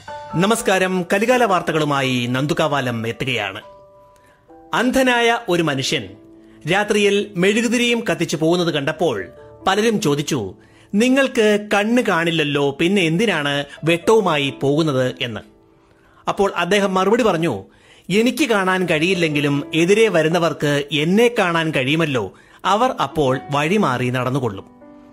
നമസ്കാരം കലികാല വാർത്തകളുമായി നന്ദുകാവാലം എത്തുകയാണ് അന്ധനായ ഒരു മനുഷ്യൻ രാത്രിയിൽ മെഴുകുതിരിയും കത്തിച്ചു പോകുന്നത് കണ്ടപ്പോൾ പലരും ചോദിച്ചു നിങ്ങൾക്ക് കണ്ണ് കാണില്ലല്ലോ പിന്നെ എന്തിനാണ് വെട്ടവുമായി പോകുന്നത് എന്ന് അപ്പോൾ അദ്ദേഹം മറുപടി പറഞ്ഞു എനിക്ക് കാണാൻ കഴിയില്ലെങ്കിലും എതിരെ വരുന്നവർക്ക് എന്നെ കാണാൻ കഴിയുമല്ലോ അവർ അപ്പോൾ വഴിമാറി നടന്നുകൊള്ളും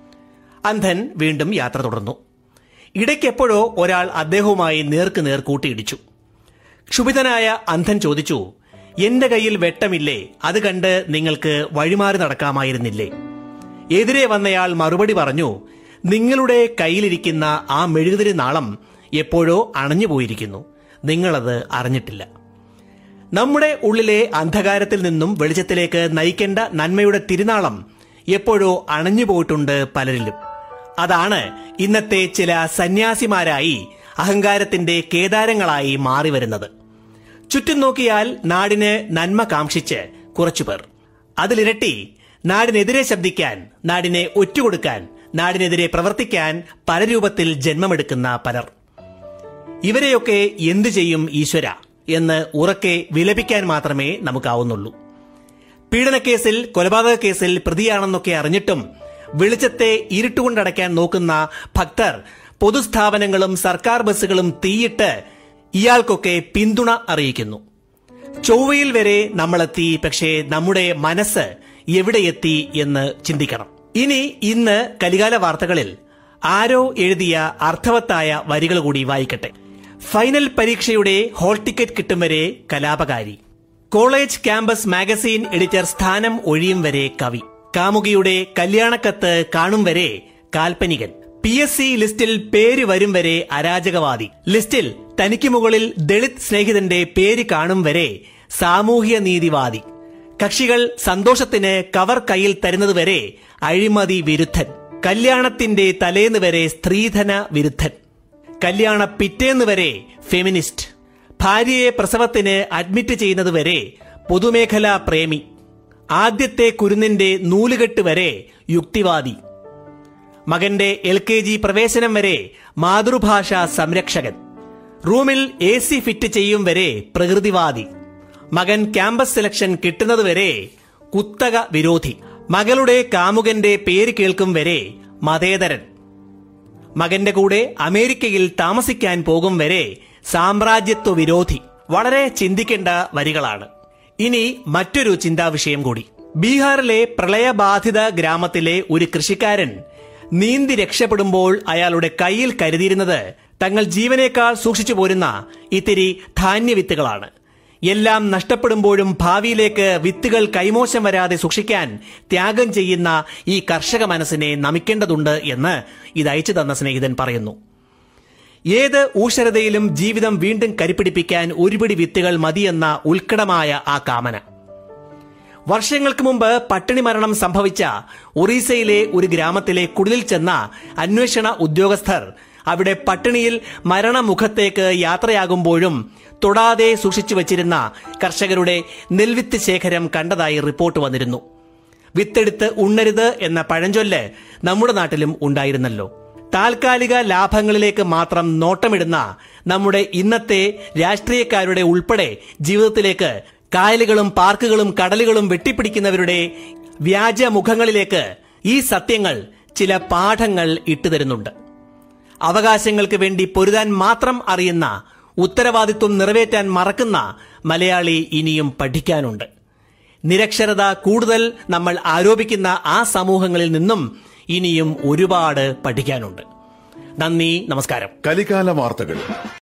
അന്ധൻ വീണ്ടും യാത്ര തുടർന്നു ഇടയ്ക്കെപ്പോഴോ ഒരാൾ അദ്ദേഹവുമായി നേർക്ക് നേർ കൂട്ടിയിടിച്ചു ക്ഷുഭിതനായ അന്ധൻ ചോദിച്ചു എന്റെ കയ്യിൽ വെട്ടമില്ലേ അത് കണ്ട് നിങ്ങൾക്ക് വഴിമാറി നടക്കാമായിരുന്നില്ലേ എതിരെ വന്നയാൾ മറുപടി പറഞ്ഞു നിങ്ങളുടെ കയ്യിലിരിക്കുന്ന ആ മെഴുകുതിരി നാളം എപ്പോഴോ അണഞ്ഞുപോയിരിക്കുന്നു നിങ്ങളത് അറിഞ്ഞിട്ടില്ല നമ്മുടെ ഉള്ളിലെ അന്ധകാരത്തിൽ നിന്നും വെളിച്ചത്തിലേക്ക് നയിക്കേണ്ട നന്മയുടെ തിരുനാളം എപ്പോഴോ അണഞ്ഞുപോയിട്ടുണ്ട് പലരിലും അതാണ് ഇന്നത്തെ ചില സന്യാസിമാരായി അഹങ്കാരത്തിന്റെ കേദാരങ്ങളായി മാറി വരുന്നത് ചുറ്റും നോക്കിയാൽ നാടിന് നന്മ കാംക്ഷിച്ച് കുറച്ചുപേർ അതിലിരട്ടി നാടിനെതിരെ ശബ്ദിക്കാൻ നാടിനെ ഒറ്റുകൊടുക്കാൻ നാടിനെതിരെ പ്രവർത്തിക്കാൻ പല രൂപത്തിൽ ജന്മമെടുക്കുന്ന പലർ ഇവരെയൊക്കെ എന്തു ചെയ്യും ഈശ്വര എന്ന് ഉറക്കെ വിലപിക്കാൻ മാത്രമേ നമുക്കാവുന്നുള്ളൂ പീഡനക്കേസിൽ കൊലപാതക കേസിൽ പ്രതിയാണെന്നൊക്കെ അറിഞ്ഞിട്ടും വെളിച്ചത്തെ ഇരുട്ടുകൊണ്ടടയ്ക്കാൻ നോക്കുന്ന ഭക്തർ പൊതുസ്ഥാപനങ്ങളും സർക്കാർ ബസ്സുകളും തീയിട്ട് ഇയാൾക്കൊക്കെ പിന്തുണ അറിയിക്കുന്നു ചൊവ്വയിൽ വരെ നമ്മളെത്തി പക്ഷേ നമ്മുടെ മനസ്സ് എവിടെയെത്തി എന്ന് ചിന്തിക്കണം ഇനി ഇന്ന് കലികാല വാർത്തകളിൽ ആരോ എഴുതിയ അർത്ഥവത്തായ വരികൾ കൂടി വായിക്കട്ടെ ഫൈനൽ പരീക്ഷയുടെ ഹോൾ ടിക്കറ്റ് കിട്ടും വരെ കലാപകാരി കോളേജ് ക്യാമ്പസ് മാഗസീൻ എഡിറ്റർ സ്ഥാനം ഒഴിയും വരെ കവി കാമുകിയുടെ കല്യാണക്കത്ത് കാണും വരെ കാൽപ്പനികൻ പി എസ് സി ലിസ്റ്റിൽ പേര് വരും വരെ അരാജകവാദി ലിസ്റ്റിൽ തനിക്ക് മുകളിൽ ദളിത് സ്നേഹിതന്റെ പേര് കാണും വരെ സാമൂഹ്യ നീതിവാദി കക്ഷികൾ സന്തോഷത്തിന് കവർ കയ്യിൽ തരുന്നതുവരെ അഴിമതി വിരുദ്ധൻ കല്യാണത്തിന്റെ തലേന്ന് വരെ സ്ത്രീധന വിരുദ്ധൻ കല്യാണ പിറ്റേന്ന് വരെ ഫെമിനിസ്റ്റ് ഭാര്യയെ പ്രസവത്തിന് അഡ്മിറ്റ് ചെയ്യുന്നത് വരെ പൊതുമേഖലാ പ്രേമി ആദ്യത്തെ കുരുന്നിന്റെ നൂലുകെട്ട് വരെ യുക്തിവാദി മകന്റെ എൽ കെ ജി പ്രവേശനം വരെ മാതൃഭാഷാ സംരക്ഷകൻ റൂമിൽ എ സി ഫിറ്റ് ചെയ്യും വരെ പ്രകൃതിവാദി മകൻ ക്യാമ്പസ് സെലക്ഷൻ കിട്ടുന്നതുവരെ കുത്തക വിരോധി മകളുടെ കാമുകന്റെ പേര് കേൾക്കും വരെ മതേതരൻ മകന്റെ കൂടെ അമേരിക്കയിൽ താമസിക്കാൻ പോകും വരെ സാമ്രാജ്യത്വ വിരോധി വളരെ ചിന്തിക്കേണ്ട വരികളാണ് ഇനി മറ്റൊരു ചിന്താവിഷയം കൂടി ബീഹാറിലെ പ്രളയബാധിത ഗ്രാമത്തിലെ ഒരു കൃഷിക്കാരൻ നീന്തി രക്ഷപ്പെടുമ്പോൾ അയാളുടെ കയ്യിൽ കരുതിയിരുന്നത് തങ്ങൾ ജീവനേക്കാൾ സൂക്ഷിച്ചു പോരുന്ന ഇത്തിരി ധാന്യവിത്തുകളാണ് എല്ലാം നഷ്ടപ്പെടുമ്പോഴും ഭാവിയിലേക്ക് വിത്തുകൾ കൈമോശം വരാതെ സൂക്ഷിക്കാൻ ത്യാഗം ചെയ്യുന്ന ഈ കർഷക മനസ്സിനെ നമിക്കേണ്ടതുണ്ട് എന്ന് ഇത് അയച്ചു തന്ന സ്നേഹിതൻ പറയുന്നു ഏത് ഊഷരതയിലും ജീവിതം വീണ്ടും കരിപ്പിടിപ്പിക്കാൻ ഒരുപിടി വിത്തുകൾ മതിയെന്ന ഉത്കടമായ ആ കാമന വർഷങ്ങൾക്ക് മുമ്പ് പട്ടിണി മരണം സംഭവിച്ച ഒറീസയിലെ ഒരു ഗ്രാമത്തിലെ കുടിലിൽ ചെന്ന അന്വേഷണ ഉദ്യോഗസ്ഥർ അവിടെ പട്ടിണിയിൽ മരണമുഖത്തേക്ക് യാത്രയാകുമ്പോഴും തൊടാതെ സൂക്ഷിച്ചു വച്ചിരുന്ന കർഷകരുടെ നെൽവിത്ത് ശേഖരം കണ്ടതായി റിപ്പോർട്ട് വന്നിരുന്നു വിത്തെടുത്ത് ഉണ്ണരുത് എന്ന പഴഞ്ചൊല്ല് നമ്മുടെ നാട്ടിലും ഉണ്ടായിരുന്നല്ലോ താൽക്കാലിക ലാഭങ്ങളിലേക്ക് മാത്രം നോട്ടമിടുന്ന നമ്മുടെ ഇന്നത്തെ രാഷ്ട്രീയക്കാരുടെ ഉൾപ്പെടെ ജീവിതത്തിലേക്ക് കായലുകളും പാർക്കുകളും കടലുകളും വെട്ടിപ്പിടിക്കുന്നവരുടെ വ്യാജമുഖങ്ങളിലേക്ക് ഈ സത്യങ്ങൾ ചില പാഠങ്ങൾ ഇട്ടുതരുന്നുണ്ട് അവകാശങ്ങൾക്ക് വേണ്ടി പൊരുതാൻ മാത്രം അറിയുന്ന ഉത്തരവാദിത്വം നിറവേറ്റാൻ മറക്കുന്ന മലയാളി ഇനിയും പഠിക്കാനുണ്ട് നിരക്ഷരത കൂടുതൽ നമ്മൾ ആരോപിക്കുന്ന ആ സമൂഹങ്ങളിൽ നിന്നും ഇനിയും ഒരുപാട് പഠിക്കാനുണ്ട് നന്ദി നമസ്കാരം കലികാല വാർത്തകൾ